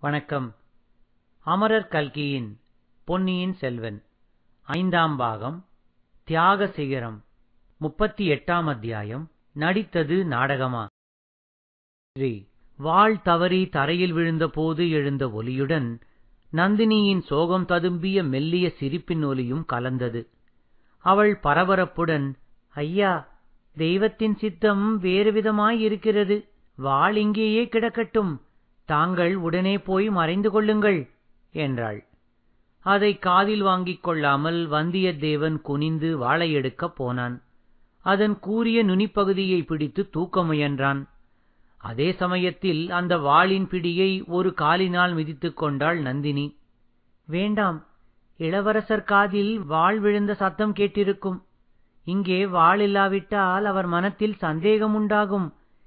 வணக்கம் அமரர் கல்கியின் பொன்னியின் செல்வன் ஐந்தாம் பாகம் தியாக சிகரம் முப்பத்தி எட்டாம் அத்தியாயம் நடித்தது நாடகமா ஸ்ரீ வாள் தவறி தரையில் விழுந்தபோது எழுந்த ஒலியுடன் நந்தினியின் சோகம் ததும்பிய மெல்லிய சிரிப்பின் ஒலியும் கலந்தது அவள் பரபரப்புடன் ஐயா தெய்வத்தின் சித்தம் வேறு விதமாயிருக்கிறது வாள் இங்கேயே கிடக்கட்டும் தாங்கள் உடனே போய் மறைந்து கொள்ளுங்கள் என்றாள் அதை காதில் வாங்கிக் கொள்ளாமல் வந்தியத்தேவன் குனிந்து வாளை எடுக்கப் போனான் அதன் கூரிய நுனிப்பகுதியை பிடித்து தூக்க முயன்றான் அதே சமயத்தில் அந்த வாளின் பிடியை ஒரு காலினால் மிதித்துக் கொண்டாள் நந்தினி வேண்டாம் இளவரசர் காதில் வாள் விழுந்த சத்தம் கேட்டிருக்கும் இங்கே வாள் இல்லாவிட்டால் அவர் மனத்தில் சந்தேகம் உண்டாகும்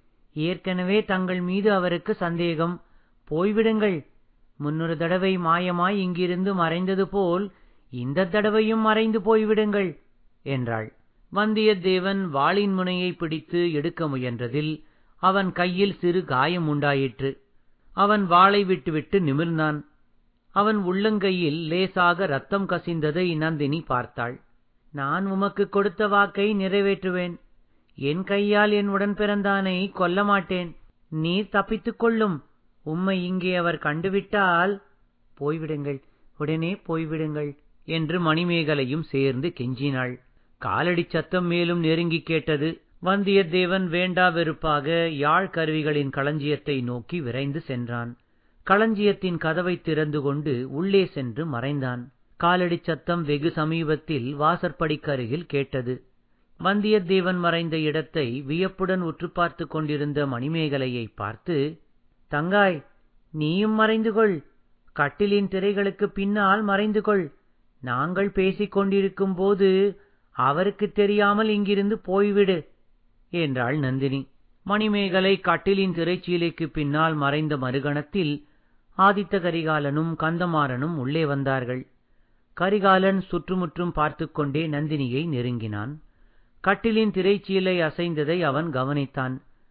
ஏற்கனவே தங்கள் மீது அவருக்கு சந்தேகம் போய்விடுங்கள் முன்னொரு தடவை மாயமாய் இங்கிருந்து மறைந்தது போல் இந்த தடவையும் மறைந்து போய்விடுங்கள் என்றாள் வந்தியத்தேவன் வாளின் முனையை பிடித்து எடுக்க முயன்றதில் அவன் கையில் சிறு காயம் உண்டாயிற்று அவன் வாளை விட்டுவிட்டு நிமிர்ந்தான் அவன் உள்ளங்கையில் லேசாக ரத்தம் கசிந்ததை நந்தினி பார்த்தாள் நான் உமக்கு கொடுத்த வாக்கை நிறைவேற்றுவேன் என் கையால் என் உடன் பிறந்தானை கொல்ல மாட்டேன் நீர் தப்பித்துக் கொள்ளும் உம்மை இங்கே அவர் கண்டுவிட்டால் போய்விடுங்கள் உடனே போய்விடுங்கள் என்று மணிமேகலையும் சேர்ந்து கெஞ்சினாள் காலடி சத்தம் மேலும் நெருங்கி கேட்டது வந்தியத்தேவன் வேண்டா வெறுப்பாக யாழ் கருவிகளின் களஞ்சியத்தை நோக்கி விரைந்து சென்றான் களஞ்சியத்தின் கதவை திறந்து கொண்டு உள்ளே சென்று மறைந்தான் காலடி சத்தம் வெகு சமீபத்தில் வாசற்படிக்கருகில் கேட்டது வந்தியத்தேவன் மறைந்த இடத்தை வியப்புடன் உற்று பார்த்து கொண்டிருந்த மணிமேகலையை பார்த்து தங்காய் நீயும் மறைந்து கொள் கட்டிலின் திரைகளுக்கு பின்னால் மறைந்து கொள் நாங்கள் பேசிக் கொண்டிருக்கும் போது அவருக்கு தெரியாமல் இங்கிருந்து போய்விடு என்றாள் நந்தினி மணிமேகலை கட்டிலின் திரைச்சீலைக்கு பின்னால் மறைந்த மறுகணத்தில் ஆதித்த கரிகாலனும் கந்தமாறனும் உள்ளே வந்தார்கள் கரிகாலன் சுற்றுமுற்றும் பார்த்து கொண்டே நந்தினியை நெருங்கினான் கட்டிலின் திரைச்சீலை அசைந்ததை அவன் கவனித்தான்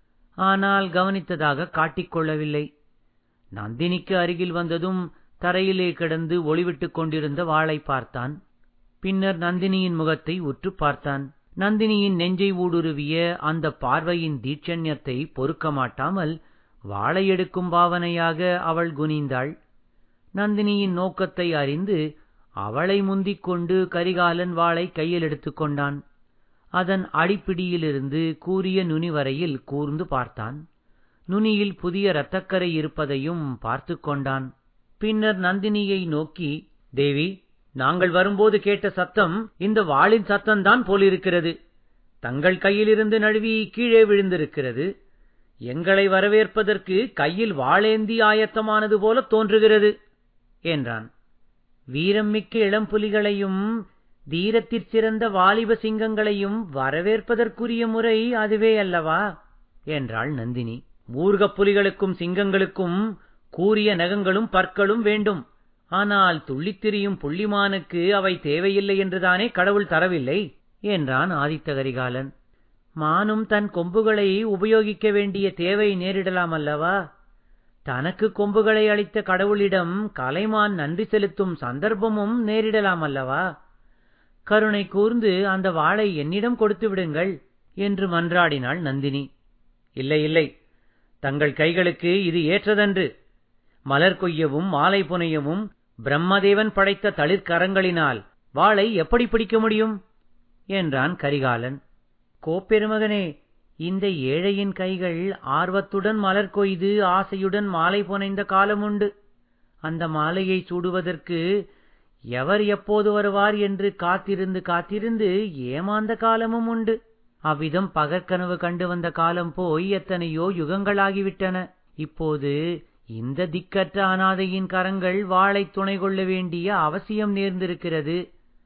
ஆனால் கவனித்ததாக காட்டிக்கொள்ளவில்லை நந்தினிக்கு அருகில் வந்ததும் தரையிலே கிடந்து ஒளிவிட்டுக் கொண்டிருந்த வாளை பார்த்தான் பின்னர் நந்தினியின் முகத்தை உற்று பார்த்தான் நந்தினியின் நெஞ்சை ஊடுருவிய அந்த பார்வையின் தீட்சண்யத்தை பொறுக்க மாட்டாமல் வாளை எடுக்கும் பாவனையாக அவள் குனிந்தாள் நந்தினியின் நோக்கத்தை அறிந்து அவளை முந்திக் கொண்டு கரிகாலன் வாளை கையில் எடுத்துக் கொண்டான் அதன் அடிப்பிடியிலிருந்து கூரிய நுனி வரையில் கூர்ந்து பார்த்தான் நுனியில் புதிய இரத்தக்கரை இருப்பதையும் பார்த்து கொண்டான் பின்னர் நந்தினியை நோக்கி தேவி நாங்கள் வரும்போது கேட்ட சத்தம் இந்த வாளின் சத்தம்தான் போலிருக்கிறது தங்கள் கையிலிருந்து நழுவி கீழே விழுந்திருக்கிறது எங்களை வரவேற்பதற்கு கையில் வாளேந்தி ஆயத்தமானது போல தோன்றுகிறது என்றான் வீரம் மிக்க இளம்புலிகளையும் தீரத்திற் சிறந்த வாலிப சிங்கங்களையும் வரவேற்பதற்குரிய முறை அதுவே அல்லவா என்றாள் நந்தினி ஊர்கப் புலிகளுக்கும் சிங்கங்களுக்கும் கூரிய நகங்களும் பற்களும் வேண்டும் ஆனால் துள்ளித்திரியும் புள்ளிமானுக்கு அவை தேவையில்லை என்றுதானே கடவுள் தரவில்லை என்றான் ஆதித்த கரிகாலன் மானும் தன் கொம்புகளை உபயோகிக்க வேண்டிய தேவை நேரிடலாம் அல்லவா தனக்கு கொம்புகளை அளித்த கடவுளிடம் கலைமான் நன்றி செலுத்தும் சந்தர்ப்பமும் நேரிடலாம் அல்லவா கருணை கூர்ந்து அந்த வாளை என்னிடம் கொடுத்து விடுங்கள் என்று மன்றாடினாள் நந்தினி இல்லை இல்லை தங்கள் கைகளுக்கு இது ஏற்றதன்று மலர் கொய்யவும் மாலை புனையவும் பிரம்மதேவன் படைத்த தளிர்கரங்களினால் வாளை எப்படி பிடிக்க முடியும் என்றான் கரிகாலன் கோப்பெருமகனே இந்த ஏழையின் கைகள் ஆர்வத்துடன் மலர் கொய்து ஆசையுடன் மாலை புனைந்த காலம் உண்டு அந்த மாலையை சூடுவதற்கு எவர் எப்போது வருவார் என்று காத்திருந்து காத்திருந்து ஏமாந்த காலமும் உண்டு அவ்விதம் பகற்கனவு கண்டு வந்த காலம் போய் எத்தனையோ யுகங்களாகிவிட்டன இப்போது இந்த திக்கற்ற அனாதையின் கரங்கள் வாளை துணை கொள்ள வேண்டிய அவசியம் நேர்ந்திருக்கிறது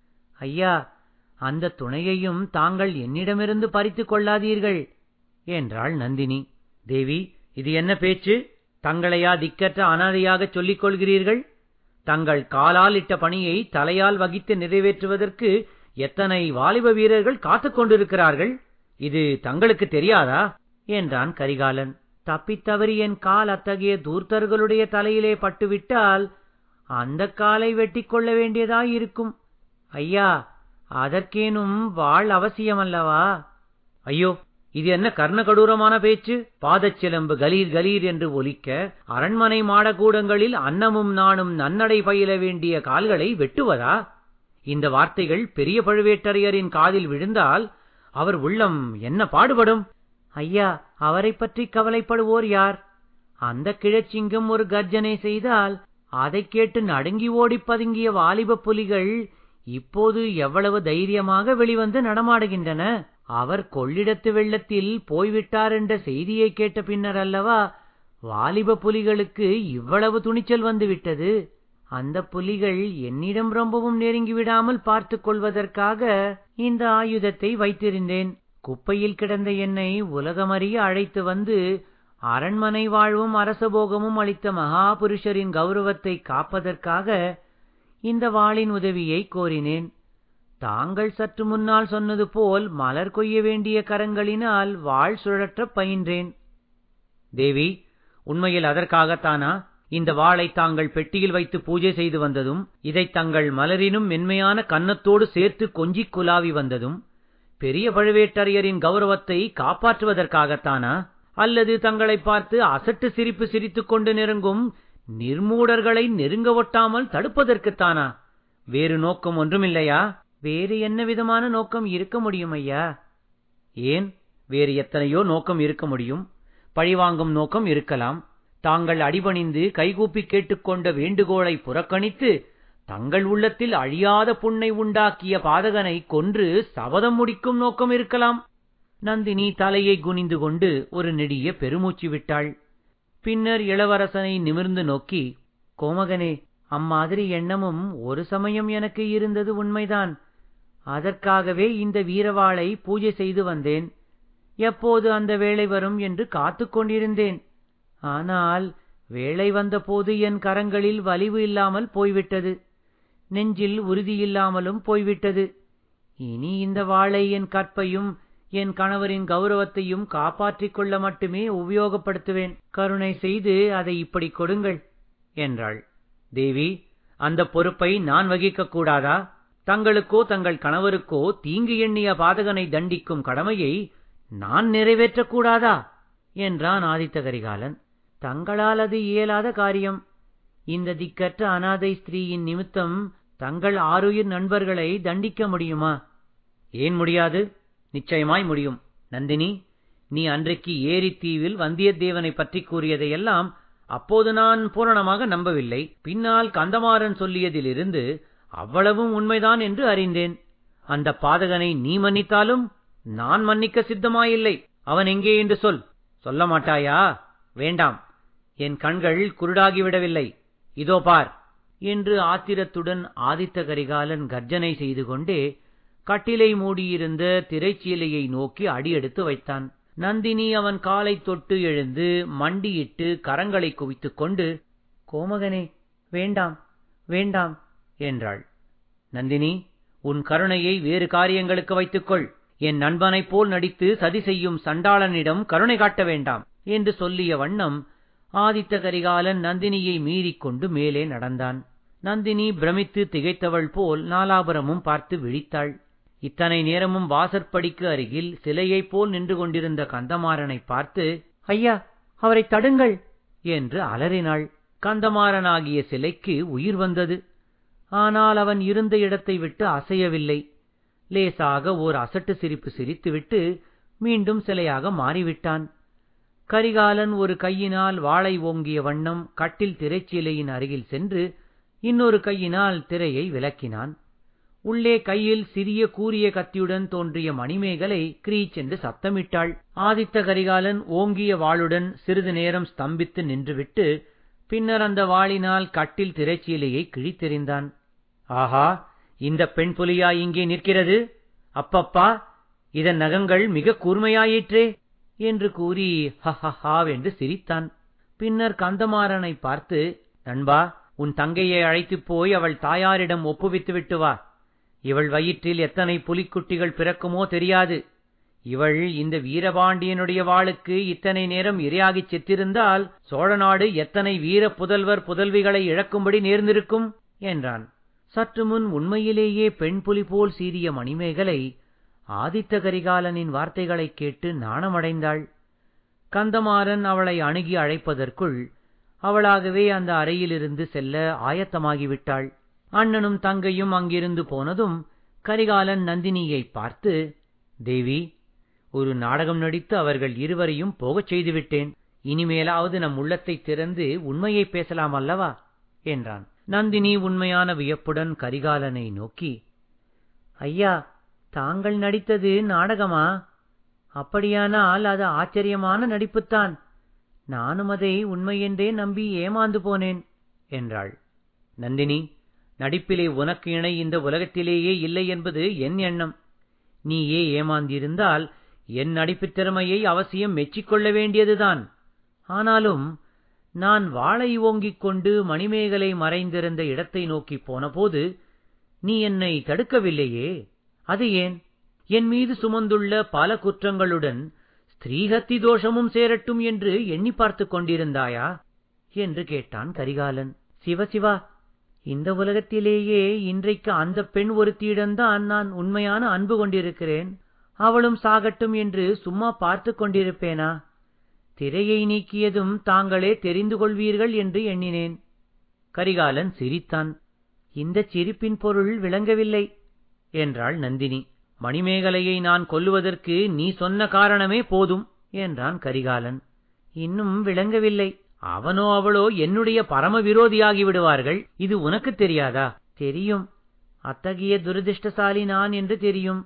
ஐயா அந்த துணையையும் தாங்கள் என்னிடமிருந்து பறித்துக் கொள்ளாதீர்கள் என்றாள் நந்தினி தேவி இது என்ன பேச்சு தங்களையா திக்கற்ற அனாதையாகச் சொல்லிக் கொள்கிறீர்கள் தங்கள் காலால் இட்ட பணியை தலையால் வகித்து நிறைவேற்றுவதற்கு எத்தனை வாலிப வீரர்கள் காத்துக் கொண்டிருக்கிறார்கள் இது தங்களுக்கு தெரியாதா என்றான் கரிகாலன் தப்பித்தவறி என் கால் அத்தகைய தூர்த்தர்களுடைய தலையிலே பட்டுவிட்டால் அந்த காலை வெட்டிக் கொள்ள வேண்டியதாயிருக்கும் ஐயா அதற்கேனும் வாழ் அவசியமல்லவா ஐயோ இது என்ன கர்ணகடூரமான பேச்சு பாதச்சிலம்பு கலீர் கலீர் என்று ஒலிக்க அரண்மனை மாடகூடங்களில் அன்னமும் நானும் நன்னடை பயில வேண்டிய கால்களை வெட்டுவதா இந்த வார்த்தைகள் பெரிய பழுவேட்டரையரின் காதில் விழுந்தால் அவர் உள்ளம் என்ன பாடுபடும் ஐயா அவரைப் பற்றி கவலைப்படுவோர் யார் அந்த கிழச்சிங்கம் ஒரு கர்ஜனை செய்தால் அதைக் கேட்டு நடுங்கி ஓடிப் பதுங்கிய வாலிப புலிகள் இப்போது எவ்வளவு தைரியமாக வெளிவந்து நடமாடுகின்றன அவர் கொள்ளிடத்து வெள்ளத்தில் போய்விட்டார் என்ற செய்தியை கேட்ட பின்னர் அல்லவா வாலிப புலிகளுக்கு இவ்வளவு துணிச்சல் வந்துவிட்டது அந்த புலிகள் என்னிடம் ரொம்பவும் நெருங்கி விடாமல் பார்த்துக் கொள்வதற்காக இந்த ஆயுதத்தை வைத்திருந்தேன் குப்பையில் கிடந்த என்னை உலகமறிய அழைத்து வந்து அரண்மனை வாழ்வும் அரசபோகமும் அளித்த மகாபுருஷரின் கௌரவத்தை காப்பதற்காக இந்த வாளின் உதவியை கோரினேன் தாங்கள் சற்று முன்னால் சொன்னது போல் மலர் கொய்ய வேண்டிய கரங்களினால் வாழ் சுழற்றப் பயின்றேன் தேவி உண்மையில் அதற்காகத்தானா இந்த வாளை தாங்கள் பெட்டியில் வைத்து பூஜை செய்து வந்ததும் இதை தங்கள் மலரினும் மென்மையான கன்னத்தோடு சேர்த்து கொஞ்சிக் குலாவி வந்ததும் பெரிய பழுவேட்டரையரின் கௌரவத்தை காப்பாற்றுவதற்காகத்தானா அல்லது தங்களை பார்த்து அசட்டு சிரிப்பு சிரித்துக் கொண்டு நெருங்கும் நிர்மூடர்களை நெருங்க ஒட்டாமல் தடுப்பதற்குத்தானா வேறு நோக்கம் ஒன்றுமில்லையா வேறு என்ன விதமான நோக்கம் இருக்க முடியும் ஐயா ஏன் வேறு எத்தனையோ நோக்கம் இருக்க முடியும் பழிவாங்கும் நோக்கம் இருக்கலாம் தாங்கள் அடிபணிந்து கைகூப்பி கேட்டுக்கொண்ட வேண்டுகோளை புறக்கணித்து தங்கள் உள்ளத்தில் அழியாத புண்ணை உண்டாக்கிய பாதகனை கொன்று சபதம் முடிக்கும் நோக்கம் இருக்கலாம் நந்தினி தலையை குனிந்து கொண்டு ஒரு நெடிய பெருமூச்சு விட்டாள் பின்னர் இளவரசனை நிமிர்ந்து நோக்கி கோமகனே அம்மாதிரி எண்ணமும் ஒரு சமயம் எனக்கு இருந்தது உண்மைதான் அதற்காகவே இந்த வீரவாளை பூஜை செய்து வந்தேன் எப்போது அந்த வேளை வரும் என்று காத்துக் கொண்டிருந்தேன் ஆனால் வேளை வந்தபோது என் கரங்களில் வலிவு இல்லாமல் போய்விட்டது நெஞ்சில் உறுதியில்லாமலும் போய்விட்டது இனி இந்த வாளை என் கற்பையும் என் கணவரின் கௌரவத்தையும் காப்பாற்றிக் கொள்ள மட்டுமே உபயோகப்படுத்துவேன் கருணை செய்து அதை இப்படி கொடுங்கள் என்றாள் தேவி அந்த பொறுப்பை நான் வகிக்கக் கூடாதா தங்களுக்கோ தங்கள் கணவருக்கோ தீங்கு எண்ணிய பாதகனை தண்டிக்கும் கடமையை நான் நிறைவேற்றக் கூடாதா என்றான் ஆதித்த கரிகாலன் தங்களால் அது இயலாத காரியம் இந்த திக்கற்ற அனாதை ஸ்திரீயின் நிமித்தம் தங்கள் ஆருயிர் நண்பர்களை தண்டிக்க முடியுமா ஏன் முடியாது நிச்சயமாய் முடியும் நந்தினி நீ அன்றைக்கு ஏரித்தீவில் வந்தியத்தேவனை பற்றி கூறியதையெல்லாம் அப்போது நான் பூரணமாக நம்பவில்லை பின்னால் கந்தமாறன் சொல்லியதிலிருந்து அவ்வளவும் உண்மைதான் என்று அறிந்தேன் அந்த பாதகனை நீ மன்னித்தாலும் நான் மன்னிக்க சித்தமாயில்லை அவன் எங்கே என்று சொல் சொல்ல மாட்டாயா வேண்டாம் என் கண்கள் குருடாகிவிடவில்லை இதோ பார் என்று ஆத்திரத்துடன் ஆதித்த கரிகாலன் கர்ஜனை செய்து கொண்டே கட்டிலை மூடியிருந்த திரைச்சீலையை நோக்கி அடியெடுத்து வைத்தான் நந்தினி அவன் காலை தொட்டு எழுந்து மண்டியிட்டு கரங்களை குவித்துக் கொண்டு கோமகனே வேண்டாம் வேண்டாம் என்றாள் நந்தினி உன் கருணையை வேறு காரியங்களுக்கு வைத்துக்கொள் என் நண்பனைப் போல் நடித்து சதி செய்யும் சண்டாளனிடம் கருணை காட்ட வேண்டாம் என்று சொல்லிய வண்ணம் ஆதித்த கரிகாலன் நந்தினியை மீறிக்கொண்டு மேலே நடந்தான் நந்தினி பிரமித்து திகைத்தவள் போல் நாலாபுரமும் பார்த்து விழித்தாள் இத்தனை நேரமும் வாசற்படிக்கு அருகில் சிலையைப் போல் நின்று கொண்டிருந்த கந்தமாறனைப் பார்த்து ஐயா அவரை தடுங்கள் என்று அலறினாள் கந்தமாறனாகிய சிலைக்கு உயிர் வந்தது ஆனால் அவன் இருந்த இடத்தை விட்டு அசையவில்லை லேசாக ஓர் அசட்டு சிரிப்பு சிரித்துவிட்டு மீண்டும் சிலையாக மாறிவிட்டான் கரிகாலன் ஒரு கையினால் வாளை ஓங்கிய வண்ணம் கட்டில் திரைச்சீலையின் அருகில் சென்று இன்னொரு கையினால் திரையை விலக்கினான் உள்ளே கையில் சிறிய கூரிய கத்தியுடன் தோன்றிய மணிமேகலை கிரீச் என்று சத்தமிட்டாள் ஆதித்த கரிகாலன் ஓங்கிய வாளுடன் சிறிது நேரம் ஸ்தம்பித்து நின்றுவிட்டு பின்னர் அந்த வாளினால் கட்டில் திரைச்சீலையை கிழித்தெறிந்தான் ஆஹா இந்த பெண் புலியா இங்கே நிற்கிறது அப்பப்பா இதன் நகங்கள் மிக கூர்மையாயிற்றே என்று கூறி ஹஹஹாவென்று சிரித்தான் பின்னர் கந்தமாறனை பார்த்து நண்பா உன் தங்கையை அழைத்துப் போய் அவள் தாயாரிடம் ஒப்புவித்து விட்டு வா இவள் வயிற்றில் எத்தனை புலிக்குட்டிகள் பிறக்குமோ தெரியாது இவள் இந்த வீரபாண்டியனுடைய வாளுக்கு இத்தனை நேரம் இரையாகிச் செத்திருந்தால் சோழ நாடு எத்தனை வீர புதல்வர் புதல்விகளை இழக்கும்படி நேர்ந்திருக்கும் என்றான் சற்று முன் உண்மையிலேயே பெண் புலி போல் சீறிய மணிமேகலை ஆதித்த கரிகாலனின் வார்த்தைகளைக் கேட்டு நாணமடைந்தாள் கந்தமாறன் அவளை அணுகி அழைப்பதற்குள் அவளாகவே அந்த அறையிலிருந்து செல்ல ஆயத்தமாகிவிட்டாள் அண்ணனும் தங்கையும் அங்கிருந்து போனதும் கரிகாலன் நந்தினியை பார்த்து தேவி ஒரு நாடகம் நடித்து அவர்கள் இருவரையும் போகச் செய்துவிட்டேன் இனிமேலாவது நம் உள்ளத்தை திறந்து உண்மையை பேசலாம் அல்லவா என்றான் நந்தினி உண்மையான வியப்புடன் கரிகாலனை நோக்கி ஐயா தாங்கள் நடித்தது நாடகமா அப்படியானால் அது ஆச்சரியமான நடிப்புத்தான் நானும் அதை உண்மையென்றே நம்பி ஏமாந்து போனேன் என்றாள் நந்தினி நடிப்பிலே உனக்கு இணை இந்த உலகத்திலேயே இல்லை என்பது என் எண்ணம் நீயே ஏமாந்திருந்தால் என் நடிப்புத் திறமையை அவசியம் மெச்சிக்கொள்ள வேண்டியதுதான் ஆனாலும் நான் வாளை ஓங்கிக் கொண்டு மணிமேகலை மறைந்திருந்த இடத்தை நோக்கிப் போனபோது நீ என்னை தடுக்கவில்லையே அது ஏன் என் மீது சுமந்துள்ள பல குற்றங்களுடன் ஸ்திரீஹத்தி தோஷமும் சேரட்டும் என்று எண்ணி பார்த்துக் கொண்டிருந்தாயா என்று கேட்டான் கரிகாலன் சிவசிவா இந்த உலகத்திலேயே இன்றைக்கு அந்த பெண் ஒருத்தியிடம்தான் நான் உண்மையான அன்பு கொண்டிருக்கிறேன் அவளும் சாகட்டும் என்று சும்மா பார்த்துக் கொண்டிருப்பேனா திரையை நீக்கியதும் தாங்களே தெரிந்து கொள்வீர்கள் என்று எண்ணினேன் கரிகாலன் சிரித்தான் இந்தச் சிரிப்பின் பொருள் விளங்கவில்லை என்றாள் நந்தினி மணிமேகலையை நான் கொல்லுவதற்கு நீ சொன்ன காரணமே போதும் என்றான் கரிகாலன் இன்னும் விளங்கவில்லை அவனோ அவளோ என்னுடைய பரம விரோதியாகி விடுவார்கள் இது உனக்கு தெரியாதா தெரியும் அத்தகைய துரதிருஷ்டசாலி நான் என்று தெரியும்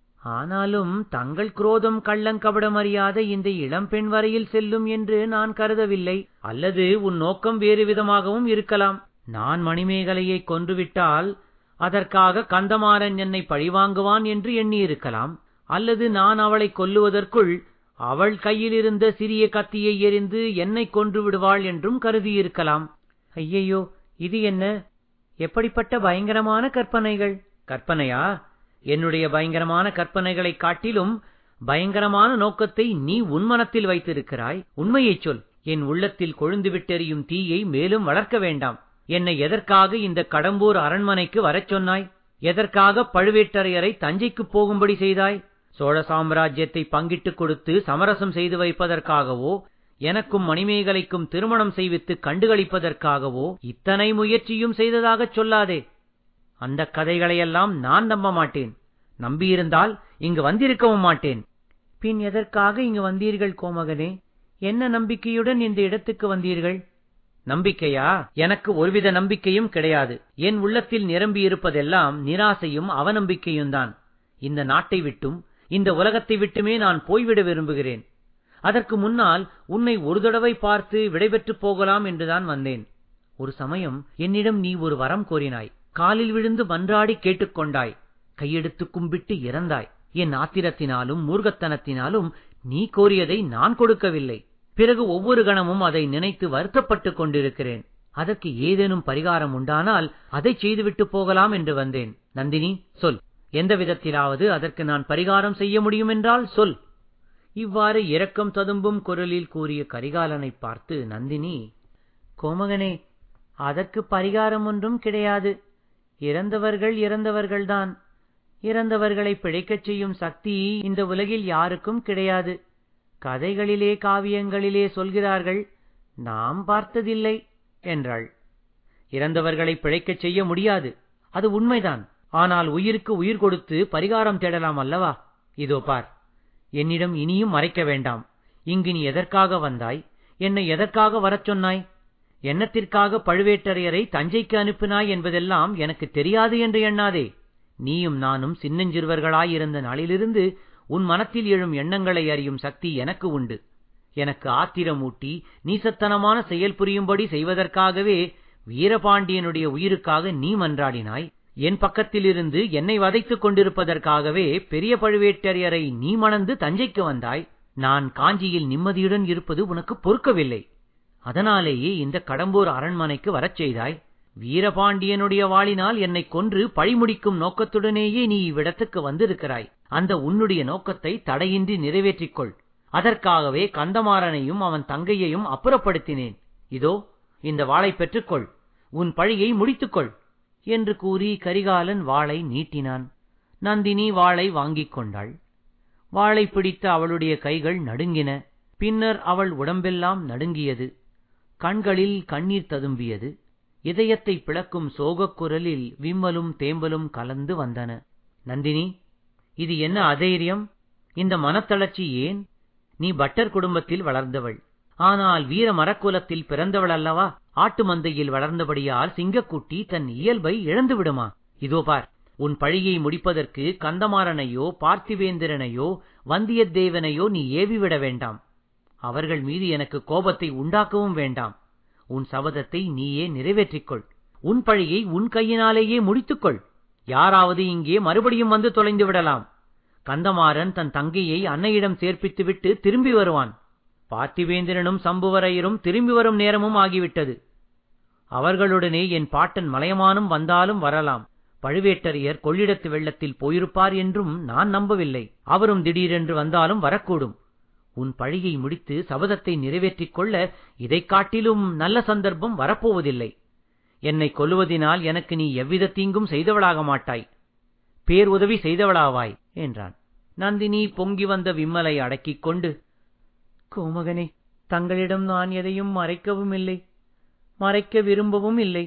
ஆனாலும் தங்கள் குரோதம் கள்ளங்கபடம் அறியாத இந்த இளம்பெண் வரையில் செல்லும் என்று நான் கருதவில்லை அல்லது உன் நோக்கம் வேறு விதமாகவும் இருக்கலாம் நான் மணிமேகலையை கொன்றுவிட்டால் அதற்காக கந்தமாறன் என்னை பழிவாங்குவான் என்று எண்ணியிருக்கலாம் அல்லது நான் அவளை கொல்லுவதற்குள் அவள் கையிலிருந்த சிறிய கத்தியை எறிந்து என்னை கொன்று விடுவாள் என்றும் கருதியிருக்கலாம் ஐயையோ இது என்ன எப்படிப்பட்ட பயங்கரமான கற்பனைகள் கற்பனையா என்னுடைய பயங்கரமான கற்பனைகளைக் காட்டிலும் பயங்கரமான நோக்கத்தை நீ உன் மனத்தில் வைத்திருக்கிறாய் உண்மையைச் சொல் என் உள்ளத்தில் கொழுந்து விட்டெறியும் தீயை மேலும் வளர்க்க வேண்டாம் என்னை எதற்காக இந்த கடம்பூர் அரண்மனைக்கு வரச் சொன்னாய் எதற்காக பழுவேட்டரையரை தஞ்சைக்குப் போகும்படி செய்தாய் சோழ சாம்ராஜ்யத்தை பங்கிட்டுக் கொடுத்து சமரசம் செய்து வைப்பதற்காகவோ எனக்கும் மணிமேகலைக்கும் திருமணம் செய்வித்து கண்டுகளிப்பதற்காகவோ இத்தனை முயற்சியும் செய்ததாகச் சொல்லாதே அந்த கதைகளையெல்லாம் நான் நம்ப மாட்டேன் நம்பியிருந்தால் இங்கு வந்திருக்கவும் மாட்டேன் பின் எதற்காக இங்கு வந்தீர்கள் கோமகனே என்ன நம்பிக்கையுடன் இந்த இடத்துக்கு வந்தீர்கள் நம்பிக்கையா எனக்கு ஒருவித நம்பிக்கையும் கிடையாது என் உள்ளத்தில் நிரம்பியிருப்பதெல்லாம் நிராசையும் அவநம்பிக்கையும்தான் இந்த நாட்டை விட்டும் இந்த உலகத்தை விட்டுமே நான் போய்விட விரும்புகிறேன் அதற்கு முன்னால் உன்னை ஒரு தடவை பார்த்து விடைபெற்றுப் போகலாம் என்றுதான் வந்தேன் ஒரு சமயம் என்னிடம் நீ ஒரு வரம் கோரினாய் காலில் விழுந்து மன்றாடி கேட்டுக்கொண்டாய் கையெடுத்து கும்பிட்டு இறந்தாய் என் ஆத்திரத்தினாலும் மூர்க்கத்தனத்தினாலும் நீ கோரியதை நான் கொடுக்கவில்லை பிறகு ஒவ்வொரு கணமும் அதை நினைத்து வருத்தப்பட்டுக் கொண்டிருக்கிறேன் அதற்கு ஏதேனும் பரிகாரம் உண்டானால் அதை செய்துவிட்டு போகலாம் என்று வந்தேன் நந்தினி சொல் எந்த விதத்திலாவது அதற்கு நான் பரிகாரம் செய்ய முடியும் என்றால் சொல் இவ்வாறு இரக்கம் ததும்பும் குரலில் கூறிய கரிகாலனைப் பார்த்து நந்தினி கோமகனே அதற்கு பரிகாரம் ஒன்றும் கிடையாது இறந்தவர்கள் இறந்தவர்கள்தான் இறந்தவர்களை பிழைக்கச் செய்யும் சக்தி இந்த உலகில் யாருக்கும் கிடையாது கதைகளிலே காவியங்களிலே சொல்கிறார்கள் நாம் பார்த்ததில்லை என்றாள் இறந்தவர்களை பிழைக்கச் செய்ய முடியாது அது உண்மைதான் ஆனால் உயிருக்கு உயிர் கொடுத்து பரிகாரம் தேடலாம் அல்லவா இதோ பார் என்னிடம் இனியும் மறைக்க வேண்டாம் இங்கு நீ எதற்காக வந்தாய் என்னை எதற்காக வரச் சொன்னாய் எண்ணத்திற்காக பழுவேட்டரையரை தஞ்சைக்கு அனுப்பினாய் என்பதெல்லாம் எனக்கு தெரியாது என்று எண்ணாதே நீயும் நானும் சின்னஞ்சிறுவர்களாயிருந்த நாளிலிருந்து உன் மனத்தில் எழும் எண்ணங்களை அறியும் சக்தி எனக்கு உண்டு எனக்கு ஆத்திரமூட்டி நீசத்தனமான செயல் புரியும்படி செய்வதற்காகவே வீரபாண்டியனுடைய உயிருக்காக நீ மன்றாடினாய் என் பக்கத்திலிருந்து என்னை வதைத்துக் கொண்டிருப்பதற்காகவே பெரிய பழுவேட்டரையரை நீ மணந்து தஞ்சைக்கு வந்தாய் நான் காஞ்சியில் நிம்மதியுடன் இருப்பது உனக்கு பொறுக்கவில்லை அதனாலேயே இந்த கடம்பூர் அரண்மனைக்கு வரச் செய்தாய் வீரபாண்டியனுடைய வாளினால் என்னை கொன்று பழிமுடிக்கும் நோக்கத்துடனேயே நீ இவ்விடத்துக்கு வந்திருக்கிறாய் அந்த உன்னுடைய நோக்கத்தை தடையின்றி நிறைவேற்றிக் கொள் அதற்காகவே கந்தமாறனையும் அவன் தங்கையையும் அப்புறப்படுத்தினேன் இதோ இந்த வாளை பெற்றுக்கொள் உன் பழியை முடித்துக்கொள் என்று கூறி கரிகாலன் வாளை நீட்டினான் நந்தினி வாளை வாங்கிக் கொண்டாள் வாளை பிடித்த அவளுடைய கைகள் நடுங்கின பின்னர் அவள் உடம்பெல்லாம் நடுங்கியது கண்களில் கண்ணீர் ததும்பியது இதயத்தை பிளக்கும் சோகக் குரலில் விம்மலும் தேம்பலும் கலந்து வந்தன நந்தினி இது என்ன அதைரியம் இந்த மனத்தளர்ச்சி ஏன் நீ பட்டர் குடும்பத்தில் வளர்ந்தவள் ஆனால் வீர மரக்குலத்தில் பிறந்தவள் அல்லவா ஆட்டு மந்தையில் வளர்ந்தபடியால் சிங்கக்குட்டி தன் இயல்பை இழந்து விடுமா இதோ பார் உன் பழியை முடிப்பதற்கு கந்தமாறனையோ பார்த்திவேந்திரனையோ வந்தியத்தேவனையோ நீ ஏவிவிட வேண்டாம் அவர்கள் மீது எனக்கு கோபத்தை உண்டாக்கவும் வேண்டாம் உன் சபதத்தை நீயே நிறைவேற்றிக்கொள் உன் பழியை உன் கையினாலேயே முடித்துக்கொள் யாராவது இங்கே மறுபடியும் வந்து தொலைந்து விடலாம் கந்தமாறன் தன் தங்கையை அன்னையிடம் சேர்ப்பித்துவிட்டு திரும்பி வருவான் பார்த்திவேந்திரனும் சம்புவரையரும் திரும்பி வரும் நேரமும் ஆகிவிட்டது அவர்களுடனே என் பாட்டன் மலையமானும் வந்தாலும் வரலாம் பழுவேட்டரையர் கொள்ளிடத்து வெள்ளத்தில் போயிருப்பார் என்றும் நான் நம்பவில்லை அவரும் திடீரென்று வந்தாலும் வரக்கூடும் உன் பழியை முடித்து சபதத்தை நிறைவேற்றிக் கொள்ள இதைக் காட்டிலும் நல்ல சந்தர்ப்பம் வரப்போவதில்லை என்னை கொல்லுவதினால் எனக்கு நீ எவ்வித தீங்கும் செய்தவளாக மாட்டாய் பேர் உதவி செய்தவளாவாய் என்றான் நந்தினி பொங்கி வந்த விம்மலை அடக்கிக் கொண்டு கோமகனே தங்களிடம் நான் எதையும் மறைக்கவும் இல்லை மறைக்க விரும்பவும் இல்லை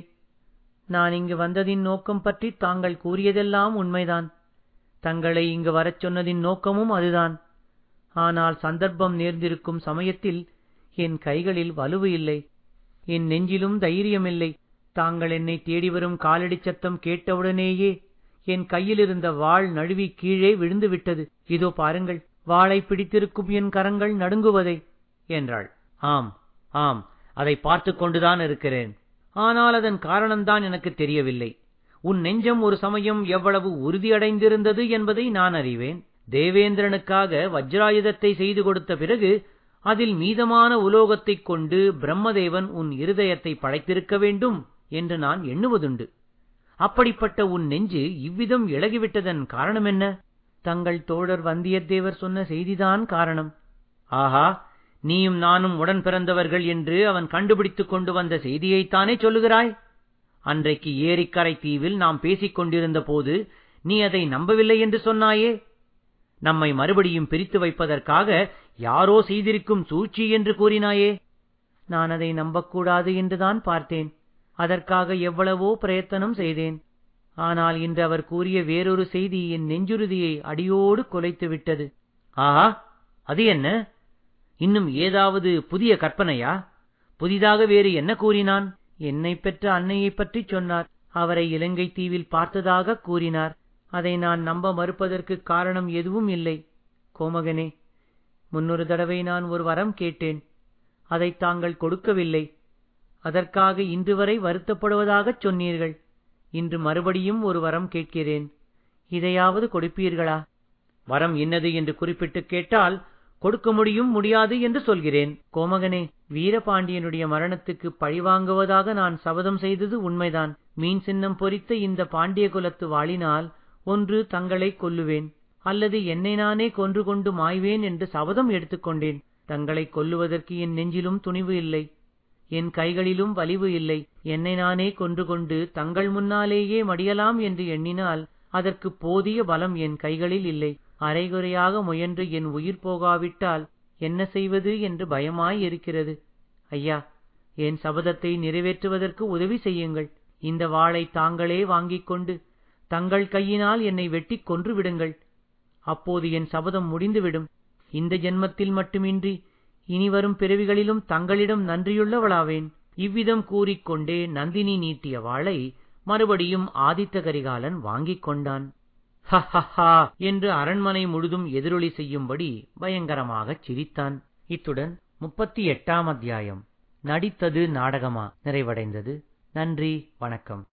நான் இங்கு வந்ததின் நோக்கம் பற்றி தாங்கள் கூறியதெல்லாம் உண்மைதான் தங்களை இங்கு வரச் சொன்னதின் நோக்கமும் அதுதான் ஆனால் சந்தர்ப்பம் நேர்ந்திருக்கும் சமயத்தில் என் கைகளில் வலுவு இல்லை என் நெஞ்சிலும் தைரியமில்லை தாங்கள் என்னை தேடி வரும் காலடிச் சத்தம் கேட்டவுடனேயே என் கையிலிருந்த வாள் நழுவி கீழே விழுந்து விட்டது இதோ பாருங்கள் வாளை பிடித்திருக்கும் என் கரங்கள் நடுங்குவதை என்றாள் ஆம் ஆம் அதை பார்த்துக் கொண்டுதான் இருக்கிறேன் ஆனால் அதன் காரணம்தான் எனக்கு தெரியவில்லை உன் நெஞ்சம் ஒரு சமயம் எவ்வளவு உறுதியடைந்திருந்தது என்பதை நான் அறிவேன் தேவேந்திரனுக்காக வஜ்ராயுதத்தை செய்து கொடுத்த பிறகு அதில் மீதமான உலோகத்தைக் கொண்டு பிரம்மதேவன் உன் இருதயத்தை படைத்திருக்க வேண்டும் என்று நான் எண்ணுவதுண்டு அப்படிப்பட்ட உன் நெஞ்சு இவ்விதம் இழகிவிட்டதன் காரணம் என்ன தங்கள் தோழர் வந்தியத்தேவர் சொன்ன செய்திதான் காரணம் ஆஹா நீயும் நானும் உடன் பிறந்தவர்கள் என்று அவன் கண்டுபிடித்துக் கொண்டு வந்த செய்தியைத்தானே சொல்லுகிறாய் அன்றைக்கு ஏரிக்கரை தீவில் நாம் பேசிக் கொண்டிருந்த போது நீ அதை நம்பவில்லை என்று சொன்னாயே நம்மை மறுபடியும் பிரித்து வைப்பதற்காக யாரோ செய்திருக்கும் சூழ்ச்சி என்று கூறினாயே நான் அதை நம்பக்கூடாது என்றுதான் பார்த்தேன் அதற்காக எவ்வளவோ பிரயத்தனம் செய்தேன் ஆனால் இன்று அவர் கூறிய வேறொரு செய்தி என் நெஞ்சுறுதியை அடியோடு குலைத்து விட்டது ஆஹா அது என்ன இன்னும் ஏதாவது புதிய கற்பனையா புதிதாக வேறு என்ன கூறினான் என்னை பெற்ற அன்னையைப் பற்றிச் சொன்னார் அவரை இலங்கை தீவில் பார்த்ததாக கூறினார் அதை நான் நம்ப மறுப்பதற்கு காரணம் எதுவும் இல்லை கோமகனே முன்னொரு தடவை நான் ஒரு வரம் கேட்டேன் அதை தாங்கள் கொடுக்கவில்லை அதற்காக இன்று வரை வருத்தப்படுவதாகச் சொன்னீர்கள் இன்று மறுபடியும் ஒரு வரம் கேட்கிறேன் இதையாவது கொடுப்பீர்களா வரம் என்னது என்று குறிப்பிட்டு கேட்டால் கொடுக்க முடியும் முடியாது என்று சொல்கிறேன் கோமகனே வீரபாண்டியனுடைய மரணத்துக்கு பழிவாங்குவதாக நான் சபதம் செய்தது உண்மைதான் மீன் சின்னம் பொறித்த இந்த பாண்டிய குலத்து வாளினால் ஒன்று தங்களை கொல்லுவேன் அல்லது என்னை நானே கொன்று கொண்டு மாய்வேன் என்று சபதம் எடுத்துக்கொண்டேன் தங்களை கொல்லுவதற்கு என் நெஞ்சிலும் துணிவு இல்லை என் கைகளிலும் வலிவு இல்லை என்னை நானே கொன்று கொண்டு தங்கள் முன்னாலேயே மடியலாம் என்று எண்ணினால் அதற்கு போதிய பலம் என் கைகளில் இல்லை அரைகுறையாக முயன்று என் உயிர் போகாவிட்டால் என்ன செய்வது என்று பயமாய் இருக்கிறது ஐயா என் சபதத்தை நிறைவேற்றுவதற்கு உதவி செய்யுங்கள் இந்த வாளை தாங்களே வாங்கிக் கொண்டு தங்கள் கையினால் என்னை வெட்டிக் கொன்று விடுங்கள் அப்போது என் சபதம் முடிந்துவிடும் இந்த ஜென்மத்தில் மட்டுமின்றி இனிவரும் பிறவிகளிலும் தங்களிடம் நன்றியுள்ளவளாவேன் இவ்விதம் கூறிக்கொண்டே நந்தினி நீட்டிய வாளை மறுபடியும் ஆதித்த கரிகாலன் வாங்கிக் கொண்டான் ஹஹஹா என்று அரண்மனை முழுதும் எதிரொலி செய்யும்படி பயங்கரமாகச் சிரித்தான் இத்துடன் முப்பத்தி எட்டாம் அத்தியாயம் நடித்தது நாடகமா நிறைவடைந்தது நன்றி வணக்கம்